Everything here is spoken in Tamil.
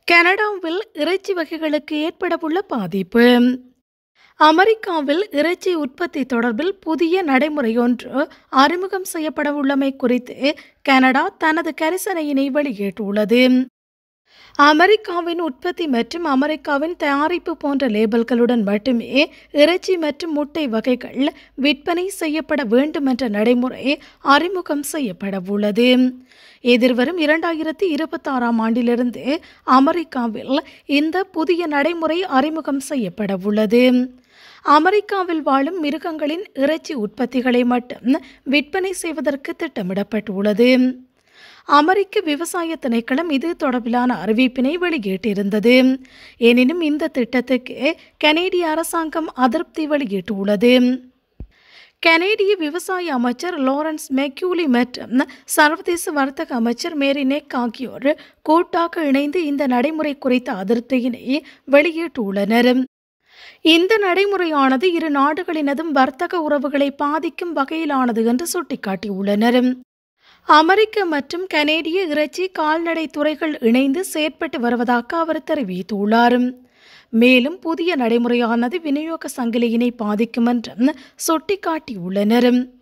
கனடாவில் இறைச்சி வகைகளுக்கு ஏற்படவுள்ள பாதிப்பு அமெரிக்காவில் இறைச்சி உற்பத்தி தொடர்பில் புதிய நடைமுறையொன்று அறிமுகம் செய்யப்படவுள்ளமை குறித்து கனடா தனது கரிசனையினை வெளியிட்டுள்ளது அமெரிக்காவின் உற்பத்தி மற்றும் அமெரிக்காவின் தயாரிப்பு போன்ற லேபிள்களுடன் மட்டுமே இறைச்சி மற்றும் முட்டை வகைகள் விற்பனை செய்யப்பட வேண்டும் என்ற நடைமுறை அறிமுகம் செய்யப்பட உள்ளது எதிர்வரும் இரண்டாயிரத்தி இருபத்தாறாம் ஆண்டிலிருந்து அமெரிக்காவில் இந்த புதிய நடைமுறை அறிமுகம் செய்யப்பட உள்ளது அமெரிக்காவில் வாழும் மிருகங்களின் இறைச்சி உற்பத்திகளை மட்டும் விற்பனை செய்வதற்கு திட்டமிடப்பட்டுள்ளது அமெரிக்க விவசாய திணைக்களம் இது தொடர்பிலான அறிவிப்பினை வெளியிட்டிருந்தது எனினும் இந்த திட்டத்துக்கு கனேடிய அரசாங்கம் அதிருப்தி வெளியிட்டுள்ளது கனேடிய விவசாய அமைச்சர் லாரன்ஸ் மெக்யூலி மற்றும் சர்வதேச வர்த்தக அமைச்சர் மேரி நெக் ஆகியோர் கூட்டாக இணைந்து இந்த நடைமுறை குறித்த அதிருப்தியினை வெளியிட்டுள்ளனர் இந்த நடைமுறையானது இரு நாடுகளினதும் வர்த்தக உறவுகளை பாதிக்கும் வகையிலானது என்று சுட்டிக்காட்டியுள்ளனர் அமெரிக்க மற்றும் கனேடிய இறைச்சி கால்நடை துறைகள் இணைந்து செயற்பட்டு வருவதாக அவர் தெரிவித்துள்ளார் மேலும் புதிய நடைமுறையானது விநியோக சங்கிலியினை பாதிக்கும் என்றும் சுட்டிக்காட்டியுள்ளனர்